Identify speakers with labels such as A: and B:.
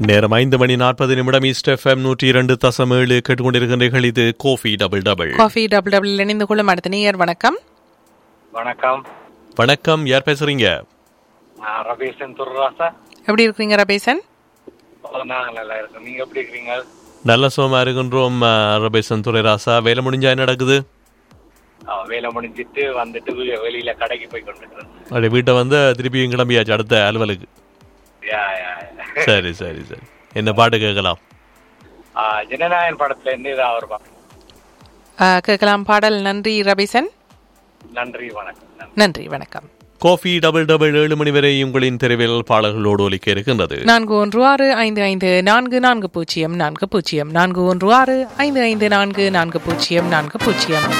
A: நேரம் ஐந்து மணி நாற்பது நிமிடம் ஈஸ்ட் எஃப்எம் நூற்றி இரண்டு தசம் ஏழு கேட்டுக்கொண்டிருக்கின்றீர்கள் இது coffee double double
B: coffee double double இணைந்து கொள்ளும் அடுத்த நேயர் வணக்கம்
C: வணக்கம்
A: வணக்கம் யார் பேசுறீங்க
C: நான் ரபீசன் துர்ராசா
B: எப்படி இருக்கிறீங்க ரபேசன்
C: நாங்கள் நல்லா இருக்கோம் நீங்க எப்படி இருக்கிறீங்க
A: நல்ல சுகமா இருக்கின்றோம் அஹ், ரபேசன் துரைராசா வேலை முடிஞ்சா என்ன நடக்குது
C: ஆ, வேலை முடிஞ்சிட்டு வந்துட்டு வெளி- வெளியில கடைக்கு போய் கொண்டிருக்கிறேன்
A: அப்படி வீட்டை வந்து திருப்பியும் கிளம்பியாச்சு அடுத்த அலுவலுக்கு
C: யா, யா, யா.
A: சரி சரி சரி என்ன பாட்டு கேட்கலாம்
C: ஆ, ஜனநாயகன் படத்துல இருந்து இதாக வருவான்
B: ஆ, கேட்கலாம் பாடல் நன்றி ரபேசன்
C: நன்றி வணக்கம் நன்றி.
B: நன்றி வணக்கம்
A: கோஃபி டபுள் டபுள் ஏழு மணி வரை உங்களின் தெருவில் பாடல்களோடு ஒலிக்க இருக்கின்றது
B: நான்கு ஒன்று ஆறு ஐந்து ஐந்து நான்கு நான்கு பூஜ்ஜியம் நான்கு பூஜ்ஜியம் நான்கு ஒன்று ஆறு ஐந்து ஐந்து நான்கு நான்கு பூஜ்ஜியம் நான்கு பூஜ்ஜியம்